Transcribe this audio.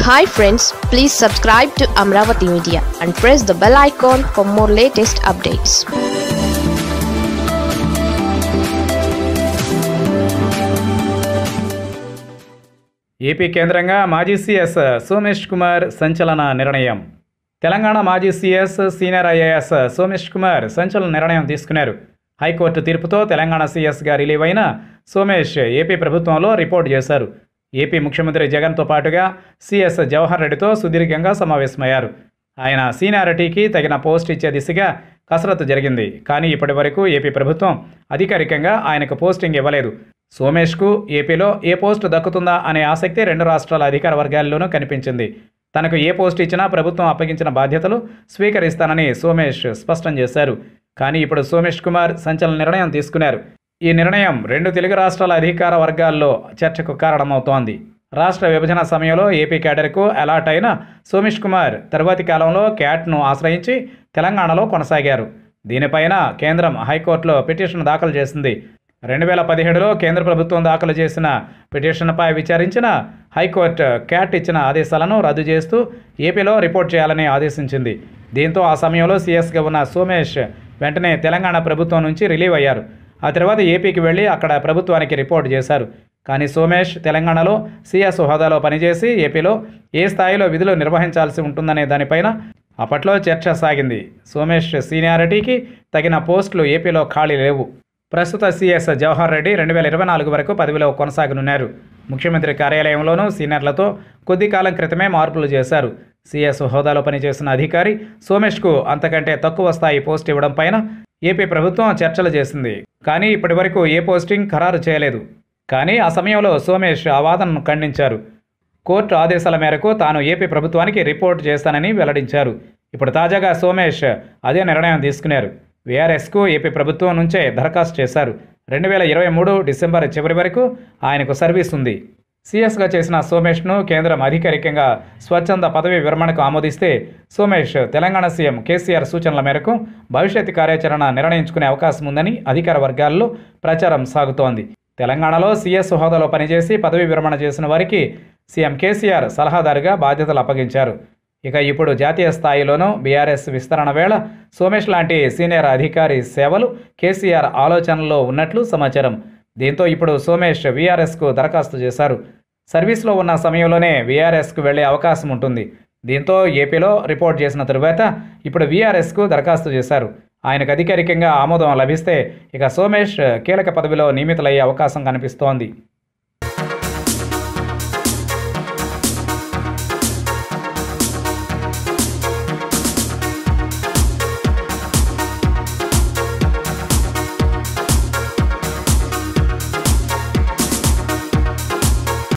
hi friends please subscribe to Amaravati media and press the bell icon for more latest updates AP కేంద్రంగా మాజీ CS Somesh Kumar సంచలన నిర్ణయం తెలంగాణ మాజీ CS senior IAS Somesh Kumar సంచలన నిర్ణయం తీసుకున్నారు హైకోర్టు తీర్పుతో తెలంగాణ సీఎస్గా రిలీవ్ అయిన సోమేష్ ఏపీ ప్రభుత్వంలో రిపోర్ట్ చేశారు ఏపీ ముఖ్యమంత్రి జగన్తో పాటుగా సీఎస్ జవహర్ రెడ్డితో సుదీర్ఘంగా సమావేశమయ్యారు ఆయన సీనియారిటీకి తగిన పోస్ట్ ఇచ్చే దిశగా కసరత్తు జరిగింది కానీ ఇప్పటి వరకు ఏపీ ప్రభుత్వం అధికారికంగా ఆయనకు పోస్టింగ్ ఇవ్వలేదు సోమేష్కు ఏపీలో ఏ పోస్టు దక్కుతుందా అనే ఆసక్తి రెండు రాష్ట్రాల అధికార వర్గాల్లోనూ కనిపించింది తనకు ఏ పోస్టు ఇచ్చినా ప్రభుత్వం అప్పగించిన బాధ్యతలు స్వీకరిస్తానని సోమేష్ స్పష్టం చేశారు కానీ ఇప్పుడు సోమేష్ కుమార్ సంచలన నిర్ణయం తీసుకున్నారు ఈ నిర్ణయం రెండు తెలుగు రాష్ట్రాల అధికార వర్గాల్లో చర్చకు కారణమవుతోంది రాష్ట్ర విభజన సమయంలో ఏపీ క్యాడర్కు అలాట్ అయిన సోమేష్ కుమార్ తరువాతి కాలంలో క్యాట్ను ఆశ్రయించి తెలంగాణలో కొనసాగారు దీనిపైన కేంద్రం హైకోర్టులో పిటిషన్ దాఖలు చేసింది రెండు వేల పదిహేడులో కేంద్ర ప్రభుత్వం దాఖలు చేసిన పిటిషన్పై విచారించిన హైకోర్టు క్యాట్ ఇచ్చిన ఆదేశాలను రద్దు చేస్తూ ఏపీలో రిపోర్ట్ చేయాలని ఆదేశించింది దీంతో ఆ సమయంలో సీఎస్గా ఉన్న సోమేష్ వెంటనే తెలంగాణ ప్రభుత్వం నుంచి రిలీవ్ అయ్యారు ఆ తర్వాత ఏపీకి వెళ్ళి అక్కడ ప్రభుత్వానికి రిపోర్ట్ చేశారు కానీ సోమేష్ తెలంగాణలో సీఎస్ హోదాలో పనిచేసి ఏపీలో ఏ స్థాయిలో విధులు నిర్వహించాల్సి ఉంటుందనే దానిపైన అప్పట్లో చర్చ సాగింది సోమేష్ సీనియారిటీకి తగిన పోస్టులు ఏపీలో ఖాళీ లేవు ప్రస్తుత సీఎస్ జవహర్ రెడ్డి రెండు వేల ఇరవై నాలుగు వరకు పదవిలో కొనసాగనున్నారు ముఖ్యమంత్రి కార్యాలయంలోనూ సీనియర్లతో కొద్ది కాలం క్రితమే మార్పులు చేశారు సీఎస్ హోదాలో పనిచేసిన అధికారి సోమేష్కు అంతకంటే తక్కువ స్థాయి పోస్ట్ ఇవ్వడం పైన ఏపీ ప్రభుత్వం చర్చలు చేసింది కానీ ఇప్పటి వరకు ఏ పోస్టింగ్ ఖరారు చేయలేదు కానీ ఆ సమయంలో సోమేష్ ఆ వాదనను ఖండించారు కోర్టు ఆదేశాల మేరకు తాను ఏపీ ప్రభుత్వానికి రిపోర్ట్ చేస్తానని వెల్లడించారు ఇప్పుడు తాజాగా సోమేష్ అదే నిర్ణయం తీసుకున్నారు వీఆర్ఎస్కు ఏపీ ప్రభుత్వం నుంచే దరఖాస్తు చేశారు రెండు వేల ఇరవై మూడు డిసెంబర్ చివరి వరకు ఆయనకు సర్వీస్ ఉంది సీఎస్గా చేసిన సోమేష్ను కేంద్రం అధికారికంగా స్వచ్ఛంద పదవి విరమణకు ఆమోదిస్తే సోమేష్ తెలంగాణ సీఎం కేసీఆర్ సూచనల మేరకు భవిష్యత్ కార్యాచరణ నిర్ణయించుకునే అవకాశం ఉందని అధికార వర్గాల్లో ప్రచారం సాగుతోంది తెలంగాణలో సీఎస్ హోదాలో పనిచేసి పదవి విరమణ చేసిన వారికి సీఎం కేసీఆర్ సలహాదారుగా బాధ్యతలు అప్పగించారు ఇక ఇప్పుడు జాతీయ స్థాయిలోనూ బీఆర్ఎస్ విస్తరణ వేళ సోమేష్ లాంటి సీనియర్ అధికారి సేవలు కేసీఆర్ ఆలోచనలో ఉన్నట్లు సమాచారం దీంతో ఇప్పుడు సోమేష్ వీఆర్ఎస్కు దరఖాస్తు చేశారు సర్వీస్లో ఉన్న సమయంలోనే వీఆర్ఎస్కు వెళ్లే అవకాశం ఉంటుంది దీంతో ఏపీలో రిపోర్ట్ చేసిన తరువాత ఇప్పుడు వీఆర్ఎస్కు దరఖాస్తు చేశారు ఆయనకు అధికారికంగా ఆమోదం లభిస్తే ఇక సోమేష్ కీలక పదవిలో నియమితులయ్యే అవకాశం కనిపిస్తోంది